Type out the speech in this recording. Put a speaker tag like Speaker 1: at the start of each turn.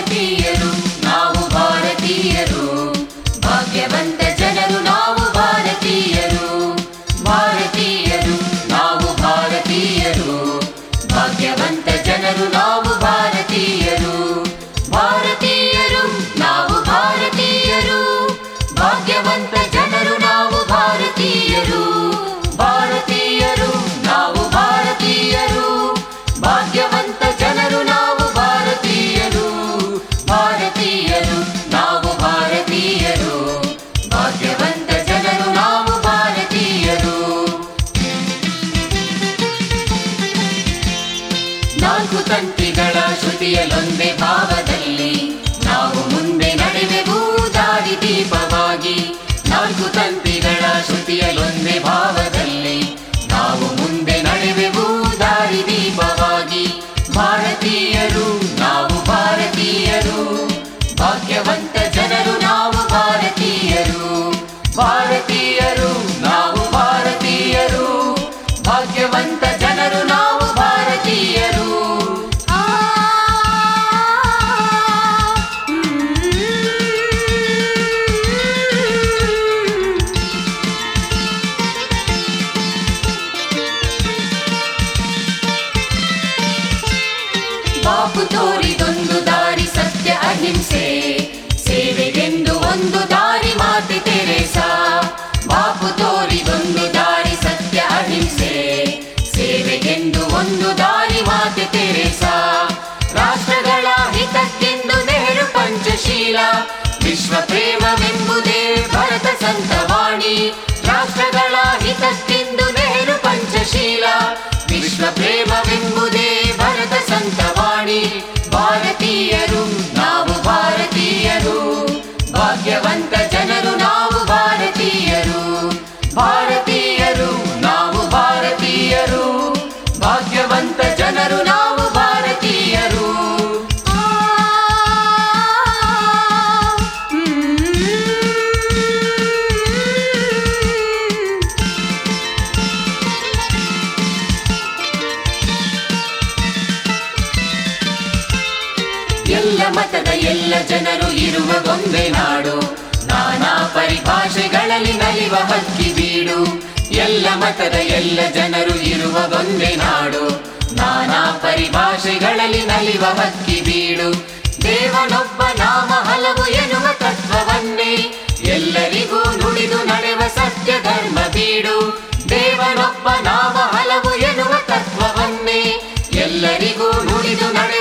Speaker 1: ಭಾರತೀಯರು ನಾವು ಭಾರತೀಯರು ಭಾಗ್ಯವಂತ ಜನರು ನಾವು ಭಾರತೀಯರು ಭಾರತೀಯರು ನಾವು ಭಾರತೀಯರು ಭಾಗ್ಯವಂತ ಜನರು ನಾವು ಭಾರತೀಯರು ಭಾರತೀಯರು ನಾವು ಭಾರತೀಯರು ಭಾಗ್ಯವಂತ ಜನರು ನಾವು ಭಾರತೀಯರು ಭಾರತೀಯರು ನಾವು ಭಾರತೀಯರು ಭಾಗ್ಯವಂತ ಜನರು ನಾವು ಭಾರತೀಯರು ಭಾರತೀಯರು ನಾವು ಭಾರತೀಯರು ಭಾಗ್ಯವಂತ ಜನರು ನಾವು ಭಾರತೀಯರು ನಾಲ್ಕು ತಂತಿಗಳ ಶ್ರುತಿಯಲೊಂದೇ ಭಾವದಲ್ಲಿ ನಾವು ಮುಂದೆ ನಡೆವೆವು ದಾರಿ ದೀಪವಾಗಿ ನಾಲ್ಕು ತಂತಿಗಳ ಶ್ರುತಿಯಲೊಂದೇ ಭಾವದಲ್ಲಿ ನಾವು ಮುಂದೆ ನಡೆವೆವು ದಾರಿ ದೀಪವಾಗಿ ಭಾರತೀಯರು ನಾವು ಭಾರತೀಯರು ಭಾಗ್ಯವಂತ ಜನರು ನಾವು ಭಾರತೀಯರು ಭಾರತೀಯರು ನಾವು ಭಾರತೀಯರು ಭಾಗ್ಯವಂತ ಜನರು ನಾವು ಭಾರತೀಯರು
Speaker 2: ಆ
Speaker 1: ಬಾಪು ತೋರಿದೊಂದು ದಾರಿ ಸತ್ಯ ಅಹಿಂಸೆ ಸೇವೆಗೆಂದು ಒಂದು ದಾರಿ ಮಾತೆ ತೆರೆಸಾ ಬಾಪು ತೋರಿದೊಂದು ದಾರಿ ಸತ್ಯ ಅಹಿಂಸೆ ಸೇವೆಗೆಂದು ಒಂದು ದಾರಿ ಮಾತೆ ತೆರೆಸಾ ರಾಷ್ಟ್ರಗಳ ಹಿತಕ್ಕೆಂದು ನೆಹರು ಪಂಚಶೀಲ ವಿಶ್ವ ಪ್ರೇಮವೆಂಬುದೇ ಭರತ ಸಂತವಾಣಿ ರಾಷ್ಟ್ರಗಳ ಹಿತಕ್ಕೆಂದು ನೆಹರು ಪಂಚಶೀಲ ವಿಶ್ವ ಪ್ರೇಮವೆಂಬುದೇ ಭರತ ಸಂತವಾಣಿ ಭಾರತೀಯರು ನಾವು ಭಾರತೀಯರು ಭಾಗ್ಯವಂತ ಜನರು ನಾವು ಭಾರತೀಯರು ಭಾರತೀಯರು ನಾವು ಭಾರತೀಯರು ಭಾಗ್ಯವಂತ ಜನರು ನಾವು ಭಾರತೀಯರು
Speaker 2: ಆ
Speaker 1: ಎಲ್ಲ ಮತದ ಎಲ್ಲ ಜನರು ಇರುವ ಒಂದೇ ನಾಡು ನಾನಾ ಪರಿಭಾಷೆಗಳಲ್ಲಿ ನಲಿವ ಹಕ್ಕಿ ಬೀಡು ಎಲ್ಲ ಮತದ ಎಲ್ಲ ಜನರು ಇರುವ ಒಂದೇ ನಾಡು ನಾನಾ ಪರಿಭಾಷೆಗಳಲ್ಲಿ ನಲಿವ ಹಕ್ಕಿ ಬೀಡು ದೇವನೊಬ್ಬ ನಾಮ ಹಲವು ಎನ್ನುವ ತತ್ವವನ್ನೇ ಎಲ್ಲರಿಗೂ ನುಡಿದು ನಡೆವ ಸತ್ಯ ಧರ್ಮ ಬೀಡು ದೇವನೊಬ್ಬ ನಾಮ ಹಲವು ಎನ್ನುವ ತತ್ವವನ್ನೇ ಎಲ್ಲರಿಗೂ ನುಡಿದು ನಡೆವ